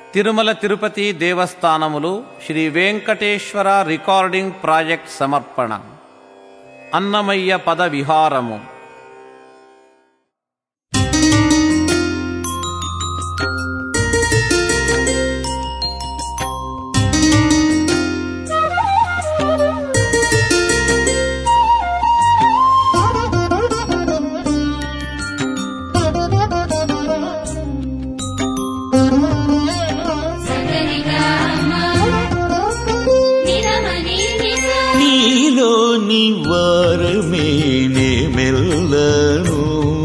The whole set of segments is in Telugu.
తిరుమల తిరుపతి దేవస్థానములు శ్రీ వెంకటేశ్వర రికార్డింగ్ ప్రాజెక్ట్ సమర్పణ అన్నమయ్య పద విహారము నీలో నివారమే నే మెల్లను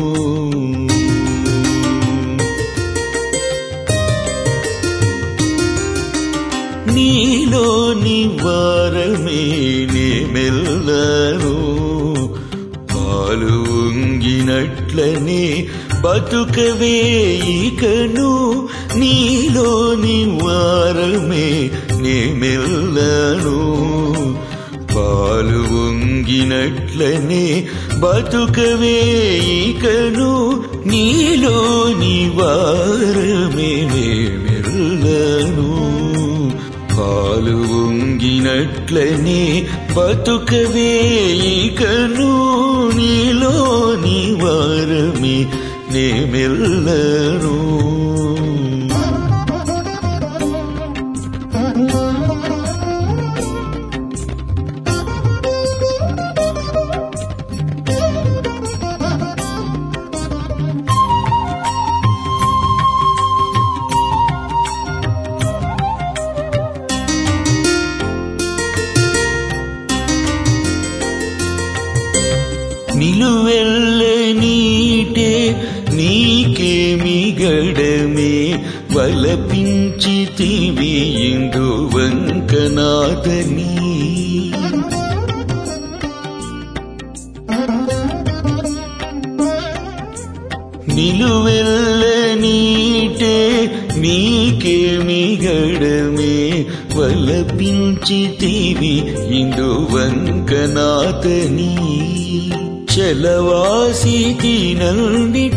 నీలో నివారమే నే మెల్లను పాలు ఉంగినట్లనే బతుకవే ఇకను నీలో నివారమే నే మెల్లను పాలు ఉంగినట్లనే బతుకవే ఇకను నీలో నివారమే నే మెల్లను పాలు ఉంగినట్లనే బతుకవే ఇకను నీలో నివారమే నే మెల్లను నిలువెల్ల నీటే నీకేమి గడమే వలపించి తివి ఇందు వంకనాథని నిలువెల్ల నీటే నీకేమి గడమే వలపించి తివి ఇందు వంకనాథని చలవాసి తినండిట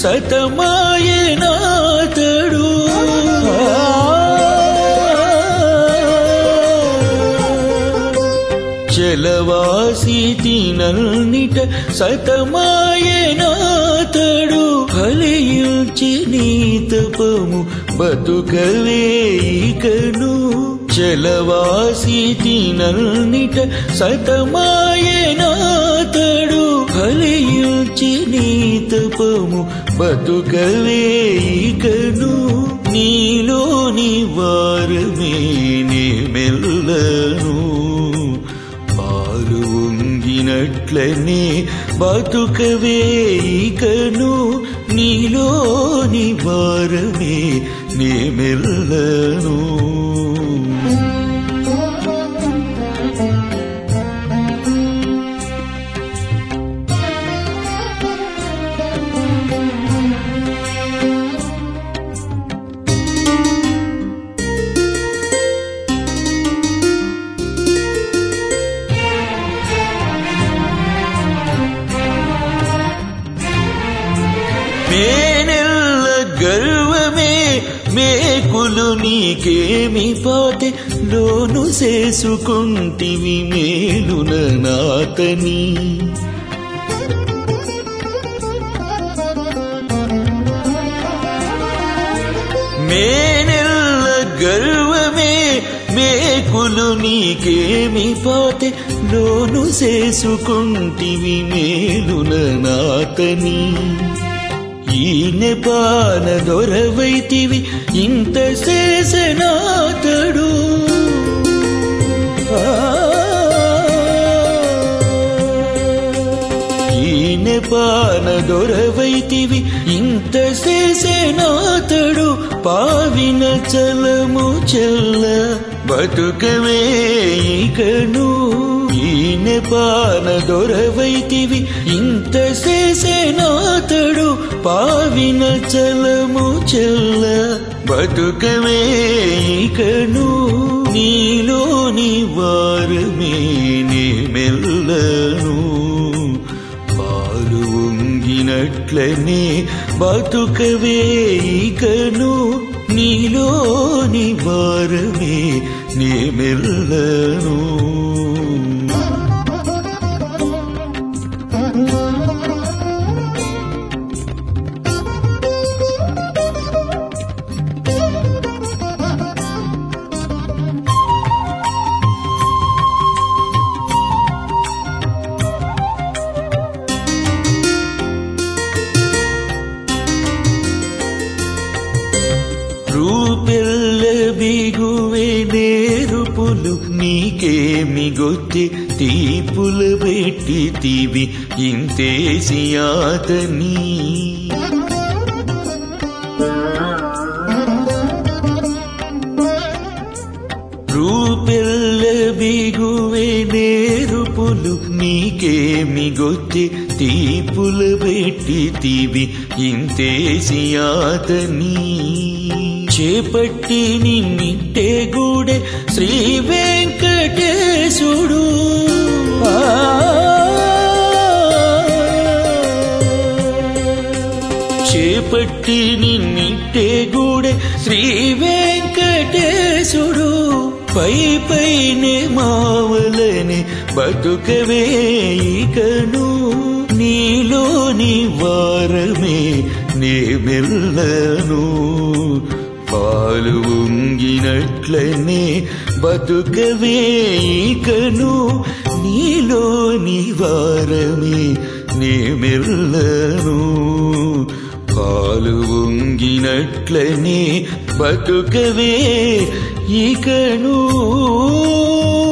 సతమాయనాథడు చలవాసి తినండిట సతమాయనాథడు ఫలయించి నీ తపము బతుకవే ఇకను చలవాసి తినండిట సతమాయనాథడు ఫలయించి నీ తపము బతుకవే ఇకను నీలోని వారమే నే మెల్లను పాలు ఉంగినట్లనే బతుకవే ఇకను నీలోని వారమే నే మెల్లను మేనెల్ల గర్వమే మేకులు నీకేమి పాతే లోను చేసుకుంటివి మేలున నాతని మేనెల్ల గర్వమే మేకులు నీకేమి పాతే లోను చేసుకుంటివి మేలున నాతని ఈనె పాన దొరవైతివి ఇంత చేసనాతడు ఈనె పాన దొరవైతివి ఇంత చేసనాతడు పావిన చలము చెల్ల బతుకవే ఇకను ఈనె పాన దొరవైతివి ఇంత చేసనాతడు పావిన చలము చెల్ల బతుకవే ఇకను నీలోని వారమే నే మెల్లను పాలు ఉంగినట్లనే బతుకవే ఇకను నీలోని వారమే నే మెల్లను రూపెల్ల బిగువే నేరుపులు నీకేమి గొత్తి తీపుల పెట్టితివి ఇంతేసి ఆతని రూపెల్ల బిగువే నేరుపులు నీకేమి గొత్తి తీపుల పెట్టితివి ఇంతేసి ఆతని చేపట్టి నిన్నిట్టే గూడే శ్రీ వెంకటేశుడు ఆ చేపట్టి నిన్నిట్టే గూడే శ్రీ వెంకటేశుడు పై పైనే మావలని బతుకవే ఇకను నీలోని వారమే నే మెల్లను పాలు ఉంగినట్లనే బతుకవే ఇకను నీలోని వారమే నే మెల్లను పాలు ఉంగినట్లనే బతుకవే ఇకను